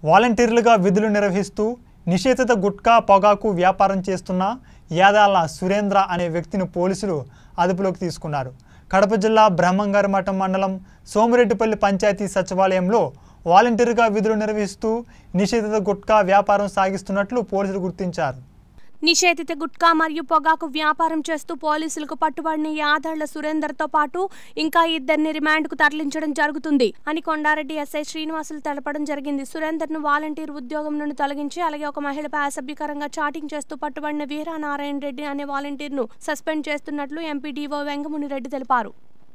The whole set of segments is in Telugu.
వాలంటీర్లుగా విధులు నిర్వహిస్తూ నిషేధిత గుట్కా పొగాకు వ్యాపారం చేస్తున్న యాదాల సురేంద్ర అనే వ్యక్తిని పోలీసులు అదుపులోకి తీసుకున్నారు కడప జిల్లా బ్రహ్మంగారమఠం మండలం సోమిరెడ్డిపల్లి పంచాయతీ సచివాలయంలో వాలంటీర్గా విధులు నిర్వహిస్తూ నిషేధిత గుట్కా వ్యాపారం సాగిస్తున్నట్లు పోలీసులు గుర్తించారు నిషేధిత గుట్కా మరియు పొగాకు వ్యాపారం చేస్తూ పోలీసులకు పట్టుబడిన యాదాళ్ల సురేందర్తో పాటు ఇంకా ఇద్దరిని రిమాండ్కు తరలించడం జరుగుతుంది అని కొండారెడ్డి ఎస్ఐ శ్రీనివాసులు తెలపడం జరిగింది సురేందర్ను వాలంటీర్ ఉద్యోగం నుండి తొలగించి అలాగే ఒక మహిళపై అసభ్యకరంగా చాటింగ్ చేస్తూ పట్టుబడిన వీరానారాయణ రెడ్డి అనే వాలంటీర్ను సస్పెండ్ చేస్తున్నట్లు ఎంపీడీఓ వెంగముని రెడ్డి తెలిపారు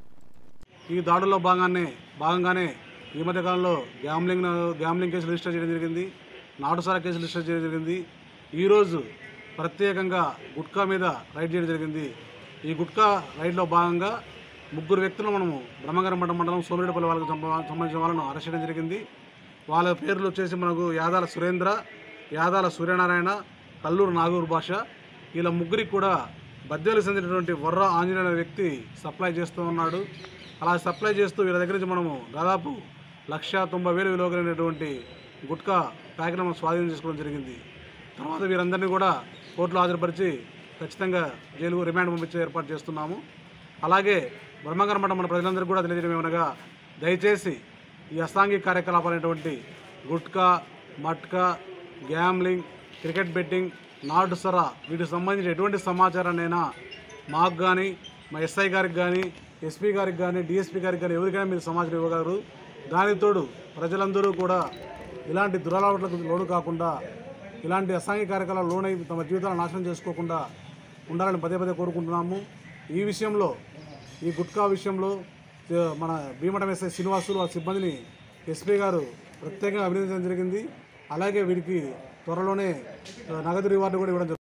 ఈ దాడుల్లో భాగానే భాగంగానే ఈ మధ్య కాలంలో గ్యామ్లింగ్ గ్యామ్లింగ్ కేసు రిజిస్టర్ చేయడం జరిగింది నాటుసారా కేసు రిజిస్టర్ చేయడం జరిగింది ఈరోజు ప్రత్యేకంగా గుట్కా మీద రైడ్ చేయడం జరిగింది ఈ గుట్కా రైడ్లో భాగంగా ముగ్గురు వ్యక్తులు మనము బ్రహ్మగరమఠ మండలం సోమిరెడ్డిపల్లి వాళ్ళకి సంబ- సంబంధించిన వాళ్ళను అరెస్ట్ చేయడం జరిగింది వాళ్ళ పేర్లు వచ్చేసి మనకు యాదాల సురేంద్ర యాదాల సూర్యనారాయణ కల్లూరు నాగూరు భాష వీళ్ళ ముగ్గురికి కూడా బద్దెలకు చెందినటువంటి వర్ర ఆంజనేయ అనే వ్యక్తి సప్లై చేస్తూ ఉన్నాడు అలా సప్లై చేస్తూ వీళ్ళ దగ్గర నుంచి మనము దాదాపు లక్ష తొంభై వేలు విలువ కలిగినటువంటి గుట్కా ప్యాకెట్ మనం స్వాధీనం చేసుకోవడం జరిగింది తర్వాత వీరందరినీ కూడా కోర్టులో హాజరుపరిచి ఖచ్చితంగా జైలు రిమాండ్ పంపించే ఏర్పాటు చేస్తున్నాము అలాగే బ్రహ్మగరమఠ మన ప్రజలందరికీ కూడా తెలియజేయడం ఏమనగా దయచేసి ఈ అసాంఘిక కార్యకలాపాలైనటువంటి gutka matka gambling cricket betting నాటు సరా వీటికి సంబంధించి ఎటువంటి సమాచారాన్నైనా మాకు కానీ మా ఎస్ఐ గారికి కానీ ఎస్పీ గారికి కానీ డిఎస్పీ గారికి కానీ ఎవరికైనా మీరు సమాచారం ఇవ్వగలరు దానికి తోడు ప్రజలందరూ కూడా ఇలాంటి దురలవాట్లకు లోను కాకుండా ఇలాంటి అసాంఘిక కార్యకలాపాలు లోనై తమ జీవితాలను నాశనం చేసుకోకుండా ఉండాలని పదే పదే కోరుకుంటున్నాము ఈ విషయంలో ఈ గుట్కా విషయంలో ఏ, మన భీమటం ఎస్ఐ శ్రీనివాసులు ఆ సిబ్బందిని ఎస్పీ గారు ప్రత్యేకంగా అభినందించడం జరిగింది అలాగే వీరికి త్వరలోనే ఆ, నగదు రివార్డు కూడా ఇవ్వడం జరుగుతుంది